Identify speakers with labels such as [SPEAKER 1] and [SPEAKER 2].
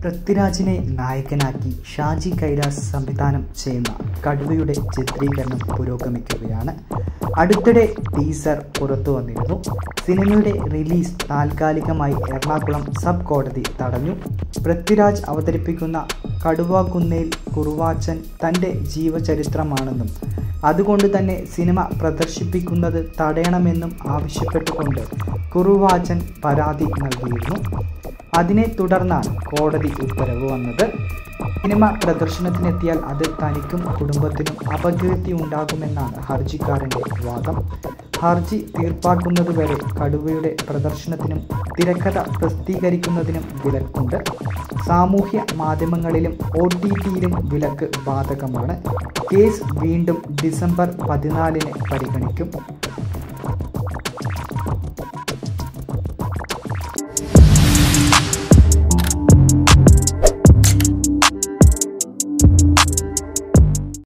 [SPEAKER 1] പൃഥ്വിരാജിനെ നായകനാക്കി ഷാജി കൈലാസ് സംവിധാനം ചെയ്യുന്ന കടുവയുടെ ചിത്രീകരണം പുരോഗമിക്കുകയാണ് അടുത്തിടെ ടീസർ പുറത്തു വന്നിരുന്നു സിനിമയുടെ റിലീസ് താൽക്കാലികമായി എറണാകുളം സബ് കോടതി തടഞ്ഞു പൃഥ്വിരാജ് അവതരിപ്പിക്കുന്ന കടുവാകുന്നേൽ കുറുവാച്ചൻ തൻ്റെ ജീവചരിത്രമാണെന്നും അതുകൊണ്ട് തന്നെ സിനിമ പ്രദർശിപ്പിക്കുന്നത് തടയണമെന്നും ആവശ്യപ്പെട്ടുകൊണ്ട് കുറുവാച്ചൻ പരാതി നൽകിയിരുന്നു അതിനെ തുടർന്നാണ് കോടതി ഉത്തരവ് വന്നത് സിനിമ പ്രദർശനത്തിനെത്തിയാൽ അത് തനിക്കും കുടുംബത്തിനും അപകീർത്തി ഉണ്ടാകുമെന്നാണ് ഹർജിക്കാരൻ്റെ വാദം ഹർജി തീർപ്പാക്കുന്നതുവരെ കടുവയുടെ പ്രദർശനത്തിനും തിരക്കഥ പ്രസിദ്ധീകരിക്കുന്നതിനും വിലക്കുണ്ട് സാമൂഹ്യ മാധ്യമങ്ങളിലും ഒ ടി ടിയിലും വിലക്ക് ബാധകമാണ് കേസ് വീണ്ടും ഡിസംബർ പതിനാലിന് പരിഗണിക്കും